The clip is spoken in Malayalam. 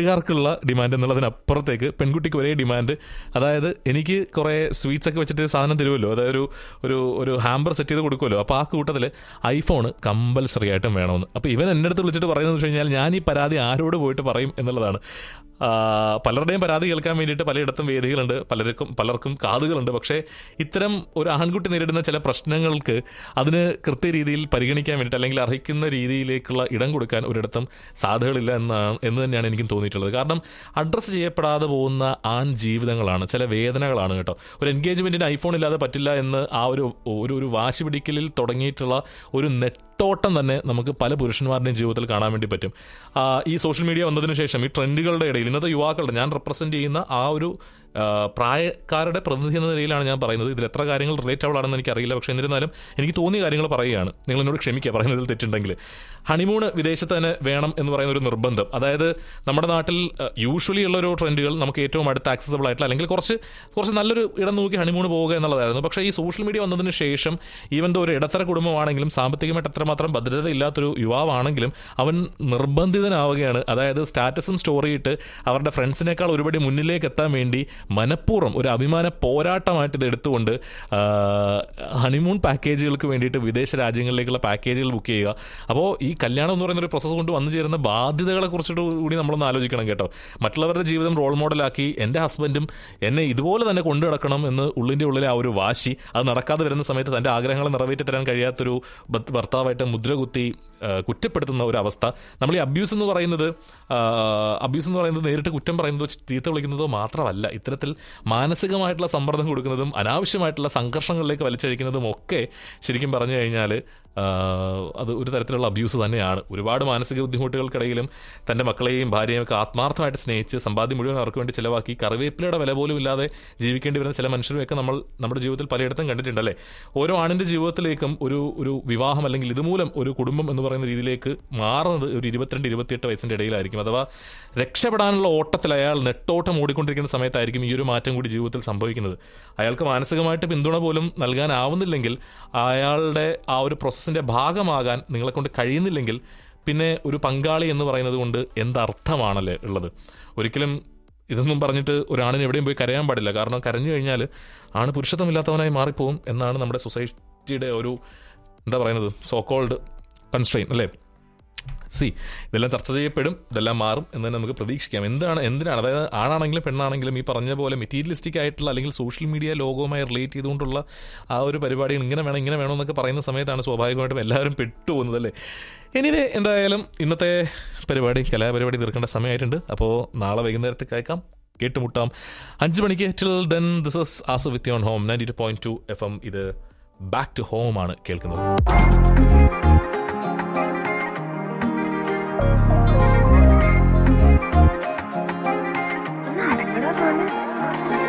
വീട്ടുകാർക്കുള്ള ഡിമാൻഡ് എന്നുള്ളതിനപ്പുറത്തേക്ക് പെൺകുട്ടിക്ക് ഒരേ ഡിമാൻഡ് അതായത് എനിക്ക് കുറേ സ്വീറ്റ്സ് ഒക്കെ വെച്ചിട്ട് സാധനം തരുമല്ലോ അതായത് ഒരു ഒരു ഒരു ഹാമ്പർ സെറ്റ് ചെയ്ത് കൊടുക്കുമല്ലോ അപ്പോൾ ആ കൂട്ടത്തിൽ ഐഫോൺ കമ്പൽസറി ആയിട്ടും വേണമെന്ന് അപ്പോൾ ഇവൻ എൻ്റെ അടുത്ത് വിളിച്ചിട്ട് പറയുന്നത് വെച്ച് കഴിഞ്ഞാൽ ഞാൻ ഈ പരാതി ആരോട് പോയിട്ട് പറയും എന്നുള്ളതാണ് ആ, പലരുടെയും പരാതി കേൾക്കാൻ വേണ്ടിയിട്ട് പലയിടത്തും വേദികളുണ്ട് പലർക്കും പലർക്കും കാതുകളുണ്ട് പക്ഷേ ഇത്തരം ഒരു ആൺകുട്ടി നേരിടുന്ന ചില പ്രശ്നങ്ങൾക്ക് അതിന് കൃത്യ രീതിയിൽ പരിഗണിക്കാൻ വേണ്ടിയിട്ട് അല്ലെങ്കിൽ അർഹിക്കുന്ന രീതിയിലേക്കുള്ള ഇടം കൊടുക്കാൻ ഒരിടത്തും സാധ്യതകളില്ല എന്നാണ് എന്ന് തന്നെയാണ് എനിക്കും തോന്നിയിട്ടുള്ളത് കാരണം അഡ്രസ്സ് ചെയ്യപ്പെടാതെ പോകുന്ന ആൺ ജീവിതങ്ങളാണ് ചില വേദനകളാണ് കേട്ടോ ഒരു എൻഗേജ്മെന്റിന് ഐഫോൺ ഇല്ലാതെ പറ്റില്ല എന്ന് ആ ഒരു ഒരു ഒരു വാശി പിടിക്കലിൽ തുടങ്ങിയിട്ടുള്ള ഒരു നെട്ടോട്ടം തന്നെ നമുക്ക് പല പുരുഷന്മാരുടെയും ജീവിതത്തിൽ കാണാൻ വേണ്ടി പറ്റും ആ, ഈ സോഷ്യൽ മീഡിയ വന്നതിന് ശേഷം ഈ ട്രെൻഡുകളുടെ ഇടയിൽ ഇന്നത്തെ യുവാക്കളുടെ ഞാൻ റെപ്രസെന്റ് ചെയ്യുന്ന ആ ഒരു ആ, പ്രായക്കാരുടെ പ്രതിനിധി എന്ന നിലയിലാണ് ഞാൻ പറയുന്നത് ഇതിൽ എത്ര കാര്യങ്ങൾ റിലേറ്റബിൾ ആണെന്ന് എനിക്കറിയില്ല പക്ഷേ എന്നിരുന്നാലും എനിക്ക് തോന്നിയ കാര്യങ്ങൾ പറയുകയാണ് നിങ്ങൾ എന്നോട് ക്ഷമിക്കുക പറയുന്നതിൽ തെറ്റുണ്ടെങ്കിൽ ഹണിമൂണ് വിദേശത്ത് തന്നെ വേണം എന്ന് പറയുന്ന ഒരു നിർബന്ധം അതായത് നമ്മുടെ നാട്ടിൽ യൂഷ്വലി ഉള്ള ഒരു ട്രെൻഡുകൾ നമുക്ക് ഏറ്റവും അടുത്ത് ആക്സസബിൾ ആയിട്ടുള്ള അല്ലെങ്കിൽ കുറച്ച് കുറച്ച് നല്ലൊരു ഇടം നോക്കി ഹണിമൂണ് പോവുക എന്നുള്ളതായിരുന്നു പക്ഷേ ഈ സോഷ്യൽ മീഡിയ വന്നതിന് ശേഷം ഈവൻ ദോ ഒരു ഇടത്തര കുടുംബമാണെങ്കിലും സാമ്പത്തികമായിട്ട് അത്രമാത്രം ഭദ്രത ഇല്ലാത്തൊരു യുവാവാണെങ്കിലും അവൻ നിർബന്ധിതനാവുകയാണ് അതായത് സ്റ്റാറ്റസും സ്റ്റോറി ഇട്ട് അവരുടെ ഫ്രണ്ട്സിനേക്കാൾ ഒരുപടി മുന്നിലേക്ക് എത്താൻ വേണ്ടി മനഃപൂർവ്വം ഒരു അഭിമാന പോരാട്ടമായിട്ട് ഇത് എടുത്തുകൊണ്ട് ആ, ഹണിമൂൺ പാക്കേജുകൾക്ക് വേണ്ടിയിട്ട് വിദേശ രാജ്യങ്ങളിലേക്കുള്ള പാക്കേജുകൾ ബുക്ക് ചെയ്യുക അപ്പോൾ ഈ കല്യാണം എന്ന് പറയുന്ന ഒരു പ്രോസസ്സ് കൊണ്ട് വന്നു ചേരുന്ന ബാധ്യതകളെ കുറിച്ചിട്ട് കൂടി നമ്മളൊന്ന് ആലോചിക്കണം കേട്ടോ മറ്റുള്ളവരുടെ ജീവിതം റോൾ മോഡലാക്കി എൻ്റെ ഹസ്ബൻഡും എന്നെ ഇതുപോലെ തന്നെ കൊണ്ടു നടക്കണം എന്ന് ഉള്ളിൻ്റെ ഉള്ളിലെ ആ ഒരു വാശി അത് നടക്കാതെ വരുന്ന സമയത്ത് തൻ്റെ ആഗ്രഹങ്ങൾ നിറവേറ്റി തരാൻ കഴിയാത്തൊരു ഭ- ഭർത്താവായിട്ട് മുദ്ര കുത്തി ആ, കുറ്റപ്പെടുത്തുന്ന ഒരു അവസ്ഥ നമ്മൾ ഈ അബ്യൂസ് എന്ന് പറയുന്നത് അബ്യൂസ് എന്ന് പറയുന്നത് നേരിട്ട് കുറ്റം പറയുന്നതോ ചീത്ത വിളിക്കുന്നതോ മാത്രമല്ല ഇത്തരത്തിൽ മാനസികമായിട്ടുള്ള സമ്മർദ്ദം കൊടുക്കുന്നതും അനാവശ്യമായിട്ടുള്ള സംഘർഷങ്ങളിലേക്ക് വലിച്ചഴിക്കുന്നതും ഒക്കെ ശരിക്കും പറഞ്ഞു കഴിഞ്ഞാൽ അത് ഒരു തരത്തിലുള്ള അബ്യൂസ് തന്നെയാണ് ഒരുപാട് മാനസിക ബുദ്ധിമുട്ടുകൾക്കിടയിലും തൻ്റെ മക്കളെയും ഭാര്യയും ഒക്കെ ആത്മാർത്ഥമായിട്ട് സ്നേഹിച്ച് സമ്പാദ്യം മുഴുവൻ അവർക്ക് വേണ്ടി ചിലവാക്കി കറിവേപ്പിലയുടെ വില പോലും ഇല്ലാതെ ജീവിക്കേണ്ടി വരുന്ന ചില മനുഷ്യരെയൊക്കെ നമ്മൾ നമ്മുടെ ജീവിതത്തിൽ പലയിടത്തും കണ്ടിട്ടുണ്ടല്ലേ ഓരോ ആണിൻ്റെ ജീവിതത്തിലേക്കും ഒരു ഒരു വിവാഹം അല്ലെങ്കിൽ ഇതുമൂലം ഒരു കുടുംബം എന്ന് പറയുന്ന രീതിയിലേക്ക് മാറുന്നത് ഒരു ഇരുപത്തിരണ്ട് ഇരുപത്തിയെട്ട് വയസ്സിൻ്റെ ഇടയിലായിരിക്കും അഥവാ രക്ഷപ്പെടാനുള്ള ഓട്ടത്തിൽ അയാൾ നെട്ടോട്ടം ഓടിക്കൊണ്ടിരിക്കുന്ന സമയത്തായിരിക്കും ഈ ഒരു മാറ്റം കൂടി ജീവിതത്തിൽ സംഭവിക്കുന്നത് അയാൾക്ക് മാനസികമായിട്ട് പിന്തുണ പോലും നൽകാനാവുന്നില്ലെങ്കിൽ അയാളുടെ ആ ഒരു പ്രോസസ്സിൻ്റെ ഭാഗമാകാൻ നിങ്ങളെ കൊണ്ട് കഴിയുന്നില്ലെങ്കിൽ പിന്നെ ഒരു പങ്കാളി എന്ന് പറയുന്നത് കൊണ്ട് എന്തർത്ഥമാണല്ലേ ഉള്ളത് ഒരിക്കലും ഇതൊന്നും പറഞ്ഞിട്ട് ഒരാണിന് എവിടെയും പോയി കരയാൻ പാടില്ല കാരണം കരഞ്ഞു കഴിഞ്ഞാൽ ആണ് പുരുഷത്വമില്ലാത്തവനായി മാറിപ്പോവും എന്നാണ് നമ്മുടെ സൊസൈറ്റിയുടെ ഒരു എന്താ പറയുന്നത് സോ കോൾഡ് കൺസ്ട്രെയിൻ അല്ലേ സി ഇതെല്ലാം ചർച്ച ചെയ്യപ്പെടും ഇതെല്ലാം മാറും എന്ന് തന്നെ നമുക്ക് പ്രതീക്ഷിക്കാം എന്താണ് എന്തിനാണ് അതായത് ആണാണെങ്കിലും പെണ്ണാണെങ്കിലും ഈ പറഞ്ഞ പോലെ മെറ്റീരിയലിസ്റ്റിക് ആയിട്ടുള്ള അല്ലെങ്കിൽ സോഷ്യൽ മീഡിയ ലോകവുമായി റിലേറ്റ് ചെയ്തുകൊണ്ടുള്ള ആ ഒരു പരിപാടികൾ ഇങ്ങനെ വേണം ഇങ്ങനെ വേണം എന്നൊക്കെ പറയുന്ന സമയത്താണ് സ്വാഭാവികമായിട്ടും എല്ലാവരും പെട്ടുപോകുന്നത് അല്ലേ എനിവേ എന്തായാലും ഇന്നത്തെ പരിപാടി കലാപരിപാടി തീർക്കേണ്ട സമയമായിട്ടുണ്ട് അപ്പോൾ നാളെ വൈകുന്നേരത്തേക്ക് അയക്കാം കേട്ടുമുട്ടാം അഞ്ച് മണിക്ക് till then this is as with your home ninety two point two F M ഇത് ബാക്ക് ടു ഹോം ആണ് കേൾക്കുന്നത്